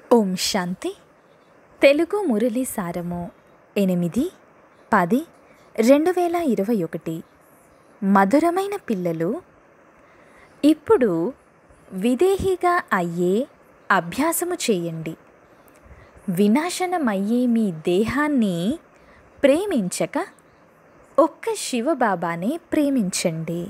ఓం శాంతి తెలుగు మురళి సారము ఎనిమిది పది రెండు వేల ఇరవై ఒకటి మధురమైన పిల్లలు ఇప్పుడు విదేహిగా అయ్యే అభ్యాసము చేయండి వినాశనమయ్యే మీ దేహాన్ని ప్రేమించక ఒక్క శివబాబానే ప్రేమించండి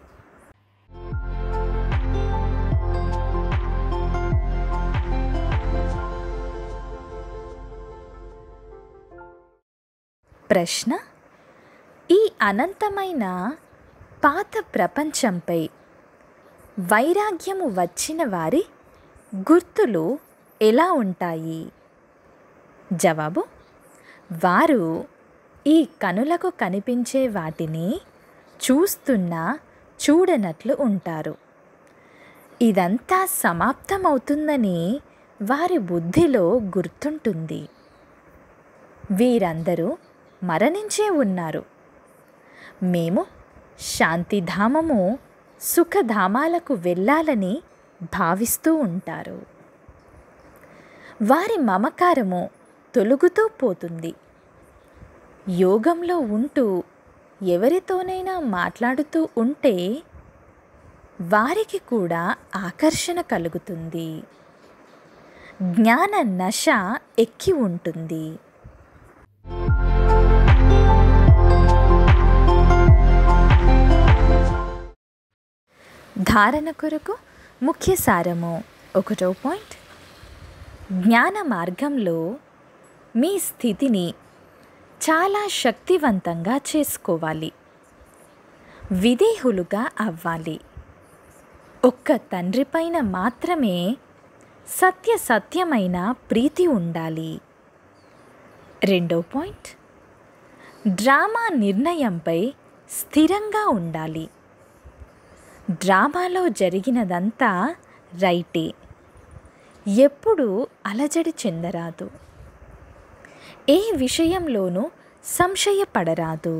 ప్రశ్న ఈ అనంతమైన పాత ప్రపంచంపై వైరాగ్యము వచ్చిన వారి గుర్తులు ఎలా ఉంటాయి జవాబు వారు ఈ కనులకు కనిపించే వాటిని చూస్తున్నా చూడనట్లు ఉంటారు ఇదంతా సమాప్తమవుతుందని వారి బుద్ధిలో గుర్తుంటుంది వీరందరూ మరణించే ఉన్నారు మేము శాంతిధామము సుఖధామాలకు వెళ్ళాలని భావిస్తూ ఉంటారు వారి మమకారము తొలుగుతూ పోతుంది యోగంలో ఉంటూ ఎవరితోనైనా మాట్లాడుతూ ఉంటే వారికి కూడా ఆకర్షణ కలుగుతుంది జ్ఞాన నశ ఎక్కి ఉంటుంది ధారణ కొరకు ముఖ్య సారము ఒకటో పాయింట్ జ్ఞాన మార్గంలో మీ స్థితిని చాలా శక్తివంతంగా చేసుకోవాలి విదేహులుగా అవ్వాలి ఒక్క తండ్రి పైన మాత్రమే సత్య సత్యమైన ప్రీతి ఉండాలి రెండో పాయింట్ డ్రామా నిర్ణయంపై స్థిరంగా ఉండాలి డ్రామాలో జరిగినదంతా రైటే ఎప్పుడూ అలజడి చెందరాదు ఏ విషయంలోనూ సంశయపడరాదు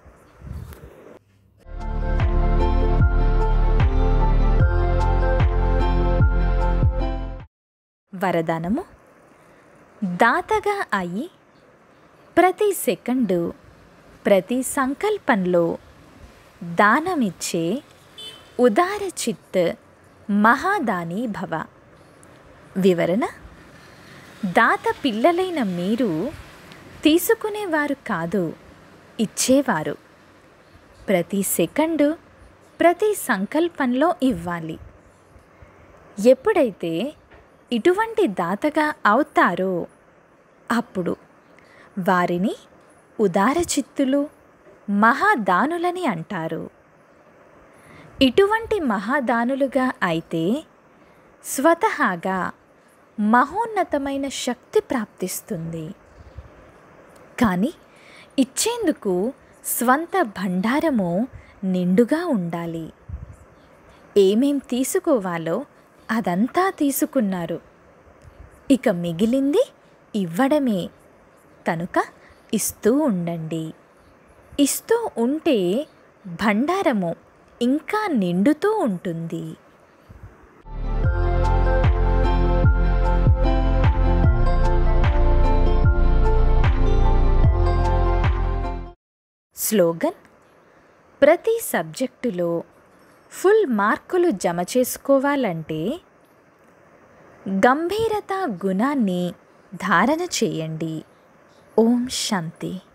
వరదానము దాతగా అయి ప్రతి సెకండు ప్రతి సంకల్పంలో దానమిచ్చే ఉదార చిత్ మహాదాని భవ వివరణ దాత పిల్లలైన మీరు తీసుకునేవారు కాదు ఇచ్చేవారు ప్రతి సెకండు ప్రతి సంకల్పంలో ఇవ్వాలి ఎప్పుడైతే ఇటువంటి దాతగా అవుతారో అప్పుడు వారిని ఉదార చిత్తులు మహాదానులని అంటారు ఇటువంటి మహాదానులుగా అయితే స్వతహాగా మహోన్నతమైన శక్తి ప్రాప్తిస్తుంది కానీ ఇచ్చేందుకు స్వంత భండారము నిండుగా ఉండాలి ఏమేం తీసుకోవాలో అదంతా తీసుకున్నారు ఇక మిగిలింది ఇవ్వడమే కనుక ఇస్తూ ఉండండి ఇస్తూ ఉంటే భండారము ఇంకా నిండుతూ ఉంటుంది స్లోగన్ ప్రతి సబ్జెక్టులో ఫుల్ మార్కులు జమ చేసుకోవాలంటే గంభీరత గుణాన్ని ధారణ చేయండి ఓం శాంతి